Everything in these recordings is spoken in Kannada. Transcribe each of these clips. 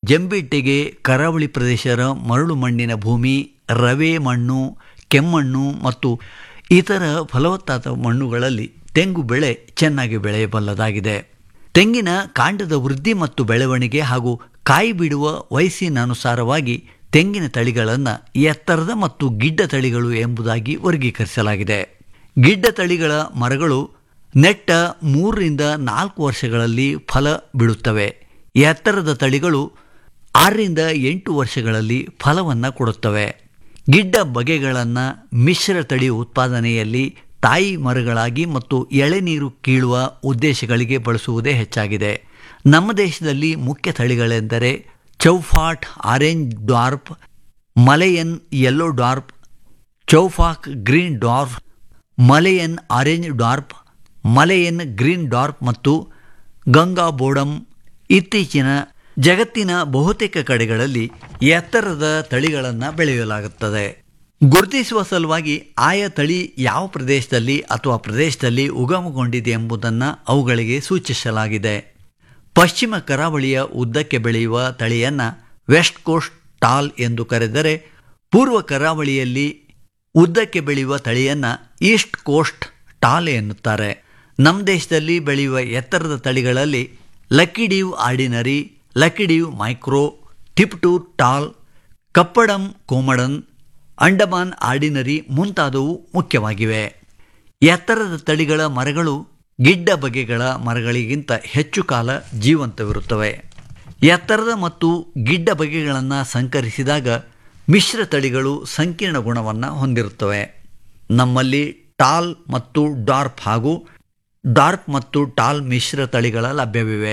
ಜಂಬಿಟ್ಟಿಗೆ ಕರಾವಳಿ ಪ್ರದೇಶದ ಮರಳು ಮಣ್ಣಿನ ಭೂಮಿ ರವೆ ಮಣ್ಣು ಕೆಮ್ಮಣ್ಣು ಮತ್ತು ಇತರ ಫಲವತ್ತಾದ ಮಣ್ಣುಗಳಲ್ಲಿ ತೆಂಗು ಬೆಳೆ ಚೆನ್ನಾಗಿ ಬೆಳೆಯಬಲ್ಲದಾಗಿದೆ ತೆಂಗಿನ ಕಾಂಡದ ವೃದ್ಧಿ ಮತ್ತು ಬೆಳವಣಿಗೆ ಹಾಗೂ ಕಾಯಿ ಬಿಡುವ ವಯಸ್ಸಿನನುಸಾರವಾಗಿ ತೆಂಗಿನ ತಳಿಗಳನ್ನು ಎತ್ತರದ ಮತ್ತು ಗಿಡ್ಡ ತಳಿಗಳು ಎಂಬುದಾಗಿ ವರ್ಗೀಕರಿಸಲಾಗಿದೆ ಗಿಡ್ಡ ತಳಿಗಳ ಮರಗಳು ನೆಟ್ಟ ಮೂರರಿಂದ ನಾಲ್ಕು ವರ್ಷಗಳಲ್ಲಿ ಫಲ ಬಿಡುತ್ತವೆ ಎತ್ತರದ ತಳಿಗಳು ಆರರಿಂದ ಎಂಟು ವರ್ಷಗಳಲ್ಲಿ ಫಲವನ್ನು ಕೊಡುತ್ತವೆ ಗಿಡ್ಡ ಬಗೆಗಳನ್ನು ಮಿಶ್ರ ತಳಿ ಉತ್ಪಾದನೆಯಲ್ಲಿ ತಾಯಿ ಮರಗಳಾಗಿ ಮತ್ತು ಎಳೆನೀರು ಕೀಳುವ ಉದ್ದೇಶಗಳಿಗೆ ಬಳಸುವುದೇ ಹೆಚ್ಚಾಗಿದೆ ನಮ್ಮ ದೇಶದಲ್ಲಿ ಮುಖ್ಯ ತಳಿಗಳೆಂದರೆ Chowghat orange dwarf Malayan yellow dwarf ಚೌಫಾಕ್ green dwarf Malayan orange dwarf Malayan green dwarf ಮತ್ತು ಗಂಗಾ ಬೋಡಮ್ ಇತ್ತೀಚಿನ ಜಗತ್ತಿನ ಬಹುತೇಕ ಕಡೆಗಳಲ್ಲಿ ಎತ್ತರದ ತಳಿಗಳನ್ನು ಬೆಳೆಯಲಾಗುತ್ತದೆ ಗುರುತಿಸುವ ಸಲುವಾಗಿ ಆಯಾ ತಳಿ ಯಾವ ಪ್ರದೇಶದಲ್ಲಿ ಅಥವಾ ಪ್ರದೇಶದಲ್ಲಿ ಉಗಮಗೊಂಡಿದೆ ಎಂಬುದನ್ನು ಅವುಗಳಿಗೆ ಸೂಚಿಸಲಾಗಿದೆ ಪಶ್ಚಿಮ ಕರಾವಳಿಯ ಉದ್ದಕ್ಕೆ ಬೆಳೆಯುವ ತಳಿಯನ್ನು ವೆಸ್ಟ್ ಕೋಸ್ಟ್ ಟಾಲ್ ಎಂದು ಕರೆದರೆ ಪೂರ್ವ ಕರಾವಳಿಯಲ್ಲಿ ಉದ್ದಕ್ಕೆ ಬೆಳೆಯುವ ತಳಿಯನ್ನು ಈಸ್ಟ್ ಕೋಸ್ಟ್ ಟಾಲ್ ಎನ್ನುತ್ತಾರೆ ನಮ್ಮ ದೇಶದಲ್ಲಿ ಬೆಳೆಯುವ ಎತ್ತರದ ತಳಿಗಳಲ್ಲಿ Laccadive ordinary Laccadive micro Tiptur tall Kappadam Komadan Andaman ordinary ಮುಂತಾದವು ಮುಖ್ಯವಾಗಿವೆ ಎತ್ತರದ ತಳಿಗಳ ಮರಗಳು ಗಿಡ್ಡ ಬಗೆಗಳ ಮರಗಳಿಗಿಂತ ಹೆಚ್ಚು ಕಾಲ ಜೀವಂತವಿರುತ್ತವೆ ಎತ್ತರದ ಮತ್ತು ಗಿಡ್ಡ ಬಗೆಗಳನ್ನು ಸಂಕರಿಸಿದಾಗ ಮಿಶ್ರ ತಳಿಗಳು ಸಂಕೀರ್ಣ ಗುಣವನ್ನು ಹೊಂದಿರುತ್ತವೆ ನಮ್ಮಲ್ಲಿ ಟಾಲ್ ಮತ್ತು ಡಾರ್ಪ್ ಹಾಗೂ ಡಾರ್ಪ್ ಮತ್ತು ಟಾಲ್ ಮಿಶ್ರ ತಳಿಗಳ ಲಭ್ಯವಿವೆ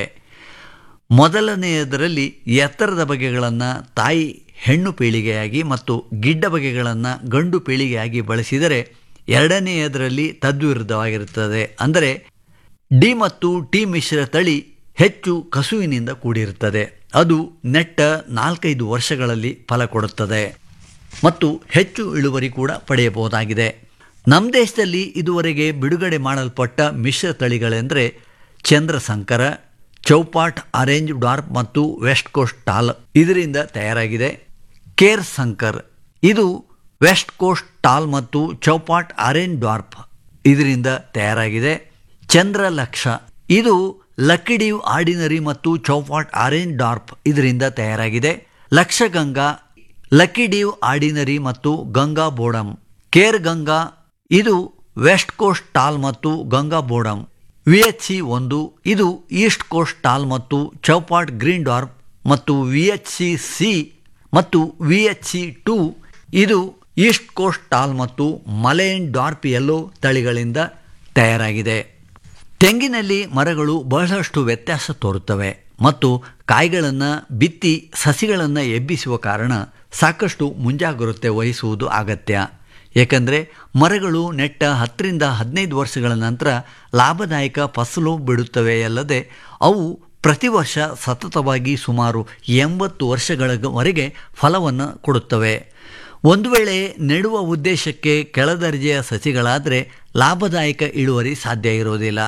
ಮೊದಲನೆಯದರಲ್ಲಿ ಎತ್ತರದ ಬಗೆಗಳನ್ನು ತಾಯಿ ಹೆಣ್ಣು ಪೀಳಿಗೆಯಾಗಿ ಮತ್ತು ಗಿಡ್ಡ ಬಗೆಗಳನ್ನು ಗಂಡು ಪೀಳಿಗೆಯಾಗಿ ಬಳಸಿದರೆ ಎರಡನೆಯದರಲ್ಲಿ ತದ್ವಿರುದ್ಧವಾಗಿರುತ್ತದೆ ಅಂದರೆ ಡಿ ಮತ್ತು ಟಿ ಮಿಶ್ರ ತಳಿ ಹೆಚ್ಚು ಕಸುವಿನಿಂದ ಕೂಡಿರುತ್ತದೆ ಅದು ನೆಟ್ಟ ನಾಲ್ಕೈದು ವರ್ಷಗಳಲ್ಲಿ ಫಲ ಕೊಡುತ್ತದೆ ಮತ್ತು ಹೆಚ್ಚು ಇಳುವರಿ ಕೂಡ ಪಡೆಯಬಹುದಾಗಿದೆ ನಮ್ಮ ದೇಶದಲ್ಲಿ ಇದುವರೆಗೆ ಬಿಡುಗಡೆ ಮಾಡಲ್ಪಟ್ಟ ಮಿಶ್ರ ತಳಿಗಳೆಂದರೆ ಚಂದ್ರಸಂಕರ ಚೌಪಾಟ್ ಆರೆಂಜ್ ಡಾರ್ಪ್ ಮತ್ತು ವೆಸ್ಟ್ ಕೋಸ್ಟ್ ಟಾಲ್ ಇದರಿಂದ ತಯಾರಾಗಿದೆ ಕೇರ್ ಸಂಕರ್ ಇದು ವೆಸ್ಟ್ ಕೋಸ್ಟ್ ಟಾಲ್ ಮತ್ತು ಚೌಪಾಟ್ ಆರೆಂಜ್ ಡಾರ್ಪ್ ಇದರಿಂದ ತಯಾರಾಗಿದೆ ಚಂದ್ರಲಕ್ಷ ಇದು ಲಕ್ಕಿಡೀವ್ ಆರ್ಡಿನರಿ ಮತ್ತು ಚೌಪಾಟ್ ಆರೆಂಜ್ ಡಾರ್ಪ್ ಇದರಿಂದ ತಯಾರಾಗಿದೆ ಲಕ್ಷಗಂಗಾ ಲಕ್ಕಿಡೀವ್ ಆರ್ಡಿನರಿ ಮತ್ತು ಗಂಗಾ ಬೋಡಮ್ ಕೇರ್ ಗಂಗಾ ಇದು ವೆಸ್ಟ್ ಕೋಸ್ಟ್ ಟಾಲ್ ಮತ್ತು Ganga Bondam V H C ಒಂದು ಇದು ಈಸ್ಟ್ ಕೋಸ್ಟ್ ಟಾಲ್ ಮತ್ತು ಚೌಪಾಟ್ ಗ್ರೀನ್ ಡಾರ್ಪ್ ಮತ್ತು ವಿ ಎಚ್ ಸಿ ಸಿ ಮತ್ತು ವಿ ಎಚ್ ಸಿ ಟು ಇದು ಈಸ್ಟ್ ಕೋಸ್ಟ್ ಟಾಲ್ ಮತ್ತು ಮಲೇನ್ ಡಾರ್ಪ್ ಎಲ್ಲೋ ತಳಿಗಳಿಂದ ತಯಾರಾಗಿದೆ ತೆಂಗಿನಲ್ಲಿ ಮರಗಳು ಬಹಳಷ್ಟು ವ್ಯತ್ಯಾಸ ತೋರುತ್ತವೆ ಮತ್ತು ಕಾಯಿಗಳನ್ನು ಬಿತ್ತಿ ಸಸಿಗಳನ್ನು ಎಬ್ಬಿಸುವ ಕಾರಣ ಸಾಕಷ್ಟು ಮುಂಜಾಗ್ರತೆ ವಹಿಸುವುದು ಅಗತ್ಯ ಏಕೆಂದರೆ ಮರಗಳು ನೆಟ್ಟ ಹತ್ತರಿಂದ ಹದಿನೈದು ವರ್ಷಗಳ ನಂತರ ಲಾಭದಾಯಕ ಫಸಲು ಬಿಡುತ್ತವೆ ಅಲ್ಲದೆ ಅವು ಪ್ರತಿ ವರ್ಷ ಸತತವಾಗಿ ಸುಮಾರು ಎಂಬತ್ತು ವರ್ಷಗಳವರೆಗೆ ಫಲವನ್ನು ಕೊಡುತ್ತವೆ ಒಂದು ವೇಳೆ ನೆಡುವ ಉದ್ದೇಶಕ್ಕೆ ಕೆಳದರ್ಜೆಯ ಸಸಿಗಳಾದರೆ ಲಾಭದಾಯಕ ಇಳುವರಿ ಸಾಧ್ಯ ಇರೋದಿಲ್ಲ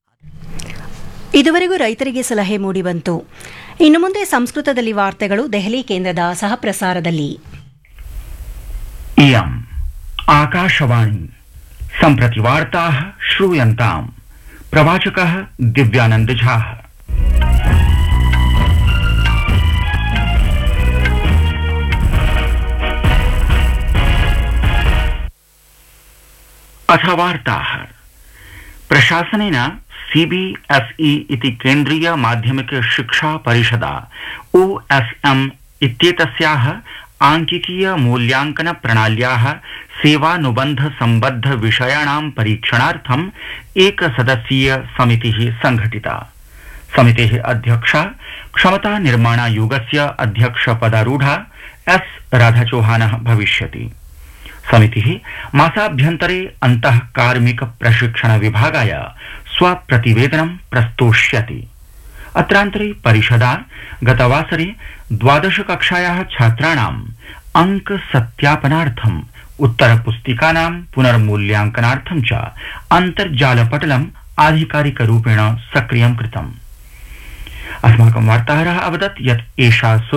ಇದುವರೆಗೂ ರೈತರಿಗೆ ಸಲಹೆ ಮೂಡಿಬಂತು ಇನ್ನು ಮುಂದೆ ಸಂಸ್ಕೃತದಲ್ಲಿ ವಾರ್ತೆಗಳು ದೆಹಲಿ ಕೇಂದ್ರದ ಸಹಪ್ರಸಾರದಲ್ಲಿ इयम् आकाशवाणी सम्प्रति वार्ताः श्रूयन्ताम् प्रवाचकः दिव्यानन्द झाः अथ वार्ताः प्रशासनेन सीबीएसई इति केन्द्रीय माध्यमिक शिक्षा परिषदा ओएसएम इत्येतस्याः आंकिकीय मूल्याङ्कन प्रणाल्याः सेवानुबन्ध सम्बद्ध विषयाणां परीक्षणार्थम् एकसदस्यीय समितिः संघटिता समितेः अध्यक्षा क्षमता निर्माणायुगस्य अध्यक्षपदारूढा एस् राधाचौहानः भविष्यति समितिः मासाभ्यन्तरे अन्तः कार्मिक प्रशिक्षण विभागाय स्वप्रतिवेदनं प्रस्तोष्यति अत्रान्तरे परिषदा गतवासरे द्वादश कक्षायाः छात्राणाम् अङ्क सत्यापनार्थम् उत्तरपुस्तिकानां पुनर्मूल्याङ्कनार्थं च अन्तर्जालपटलम् आधिकारिकरूपेण सक्रियं कृतम् अस्माकं वार्ताहरः अवदत् यत् एषा